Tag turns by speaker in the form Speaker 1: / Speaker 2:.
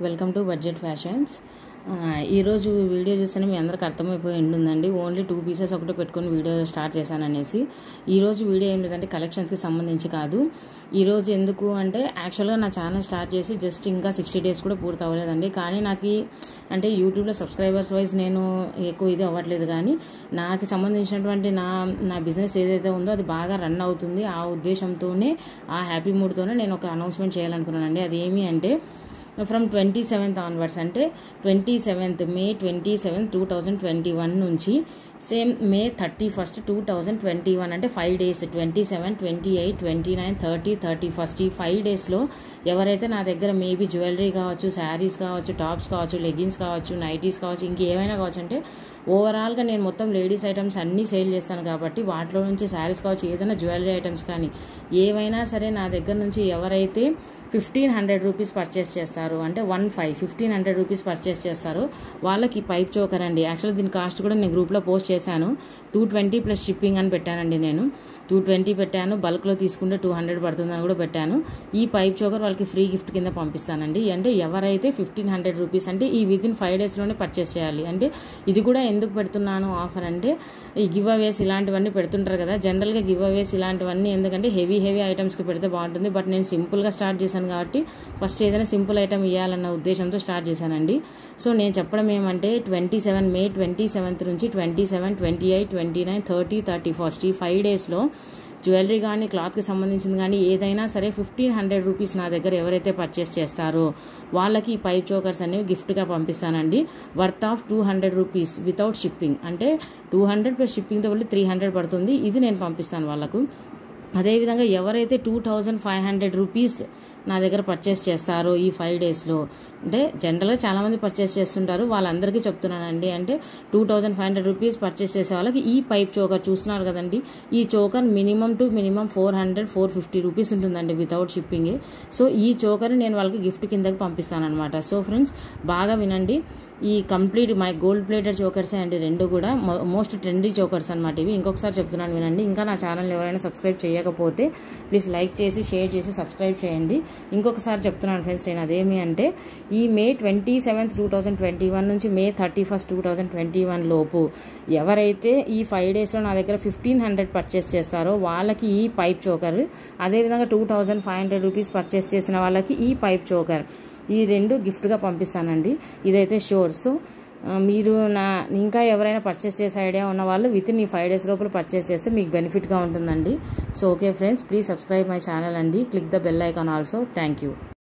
Speaker 1: welcome to budget fashions ఆ, ఈరోజు video చూస్తేనే మీ అందరికి అర్థమైపోయి ఉంటుందండి ఓన్లీ టూ పీసెస్ ఒకటే పెట్టుకొని వీడియో స్టార్ట్ చేశాను అనేసి ఈరోజు వీడియో ఏం లేదంటే కలెక్షన్స్కి సంబంధించి కాదు ఈరోజు ఎందుకు అంటే యాక్చువల్గా నా ఛానల్ స్టార్ట్ చేసి జస్ట్ ఇంకా సిక్స్టీ డేస్ కూడా పూర్తి అవ్వలేదండి కానీ నాకు ఈ- అంటే యూట్యూబ్లో సబ్స్క్రైబర్స్ వైజ్ నేను ఎక్కువ ఇది అవ్వట్లేదు కానీ నాకు సంబంధించినటువంటి నా నా బిజినెస్ ఏదైతే ఉందో అది బాగా రన్ అవుతుంది ఆ ఉద్దేశంతోనే ఆ హ్యాపీ మూడ్తోనే నేను ఒక అనౌన్స్మెంట్ చేయాలనుకున్నానండి అది ఏమి అంటే ఫ్రమ్ ట్వంటీ సెవెంత్ ఆన్వర్డ్స్ అంటే twenty seventh May twenty seventh two thousand twenty one నుంచి same May thirty first two thousand twenty one అంటే five days twenty seven twenty eight twenty nine thirty thirty first ఈ five డేస్లో ఎవరైతే నా దగ్గర maybe jewellery కావచ్చు శారీస్ కావచ్చు tops కావచ్చు లెగిన్స్ కావచ్చు నైటీస్ కావచ్చు ఇంకేమైనా కావచ్చు అంటే ఓవరాల్గా నేను మొత్తం లేడీస్ ఐటమ్స్ అన్నీ సేల్ చేస్తాను కాబట్టి వాటిలో నుంచి శారీస్ కావచ్చు ఏదైనా జ్యువెలరీ ఐటమ్స్ కానీ ఏవైనా సరే నా దగ్గర నుంచి ఎవరైతే ఫిఫ్టీన్ హండ్రెడ్ రూపీస్ పర్చేస్ చేస్తారు అంటే one five fifteen hundred rupees purchase చేస్తారు వాళ్ళకి పైప్ చోకర్ అండి యాక్చువల్ దీని కాస్ట్ కూడా నేను గ్రూప్లో పోస్ట్ చేశాను టూ ట్వంటీ ప్లస్ షిప్పింగ్ అని పెట్టానండి నేను టూ ట్వంటీ పెట్టాను బల్క్లో తీసుకుంటే టూ హండ్రెడ్ పడుతుందని కూడా పెట్టాను ఈ పైప్ చోకర్ వాళ్ళకి ఫ్రీ గిఫ్ట్ కింద పంపిస్తానండి అంటే ఎవరైతే ఫిఫ్టీన్ హండ్రెడ్ రూపీస్ అంటే ఈ విత్ ఇన్ ఫైవ్ డేస్లోనే పర్చేస్ చేయాలి అంటే ఇది కూడా ఎందుకు పెడుతున్నాను ఆఫర్ అంటే ఈ గివ్ అవేస్ ఇలాంటివన్నీ పెడుతుంటారు కదా జనరల్గా గివ్ అవేస్ ఇలాంటివన్నీ ఎందుకంటే హెవీ హెవీ ఐటమ్స్కి పెడితే బాగుంటుంది బట్ నేను సింపుల్గా స్టార్ట్ చేశాను కాబట్టి ఫస్ట్ ఏదైనా సింపుల్ ఐటమ్ ఇవ్వాలన్న ఉద్దేశంతో స్టార్ట్ చేశానండి సో నేను చెప్పడం ఏమంటే twenty seven May twenty seventh నుంచి twenty seven twenty eight twenty nine thirty thirty first ఈ ఫైవ్ డేస్లో జ్యువెలరీ కానీ క్లాత్కి సంబంధించింది కానీ ఏదైనా సరే ఫిఫ్టీన్ హండ్రెడ్ రూపీస్ నా దగ్గర ఎవరైతే పర్చేస్ చేస్తారో వాళ్ళకి ఈ పైప్ చోకర్స్ అనేవి గిఫ్ట్గా పంపిస్తానండి worth of two hundred rupees without shipping అంటే టూ హండ్రెడ్ ప్లస్ షిప్పింగ్తో వెళ్ళి త్రీ హండ్రెడ్ పడుతుంది ఇది నేను పంపిస్తాను వాళ్ళకు అదేవిధంగా ఎవరైతే two thousand five hundred rupees నా దగ్గర పర్చేస్ చేస్తారో ఈ ఫైవ్ డేస్లో అంటే జనరల్గా చాలామంది పర్చేస్ చేస్తుంటారు వాళ్ళందరికీ చెప్తున్నానండి అంటే two thousand five hundred rupees purchase చేసే వాళ్ళకి ఈ పైప్ చోకర్ చూస్తున్నారు కదండి ఈ choker minimum to minimum four hundred four fifty rupees ఉంటుందండి వితౌట్ షిప్పింగ్ సో ఈ చోకర్ నేను వాళ్ళకి గిఫ్ట్ కిందకి పంపిస్తాను అనమాట సో ఫ్రెండ్స్ బాగా వినండి ఈ కంప్లీట్ మై గోల్డ్ ప్లేటెడ్ చోకర్సే అండి రెండు కూడా మోస్ట్ ట్రెండీ చోకర్స్ అనమాట ఇవి ఇంకొకసారి చెప్తున్నాను వినండి ఇంకా నా ఛానల్ ఎవరైనా సబ్స్క్రైబ్ చేయకపోతే ప్లీజ్ లైక్ చేసి షేర్ చేసి సబ్స్క్రైబ్ చేయండి ఇంకొకసారి చెప్తున్నాను ఫ్రెండ్స్ నేను అదేమి అంటే ఈ May twenty seventh two thousand twenty one నుంచి May thirty first two thousand twenty one లోపు ఎవరైతే ఈ ఫైవ్ డేస్లో నా దగ్గర ఫిఫ్టీన్ హండ్రెడ్ పర్చేస్ చేస్తారో వాళ్ళకి ఈ పైప్ చోకర్ అదేవిధంగా two thousand five hundred rupees purchase చేసిన వాళ్ళకి ఈ పైప్ చోకర్ ఈ రెండు గిఫ్ట్గా పంపిస్తానండి ఇదైతే షోర్ సో ఆ, మీరు నా ఇంకా ఎవరైనా పర్చేస్ చేసే ఐడియా ఉన్న వాళ్ళు విత్ ఇన్ ఈ ఫైవ్ డేస్ లోపల పర్చేస్ చేస్తే మీకు బెనిఫిట్గా ఉంటుందండి so okay friends please subscribe my channel అండి click the bell icon also thank you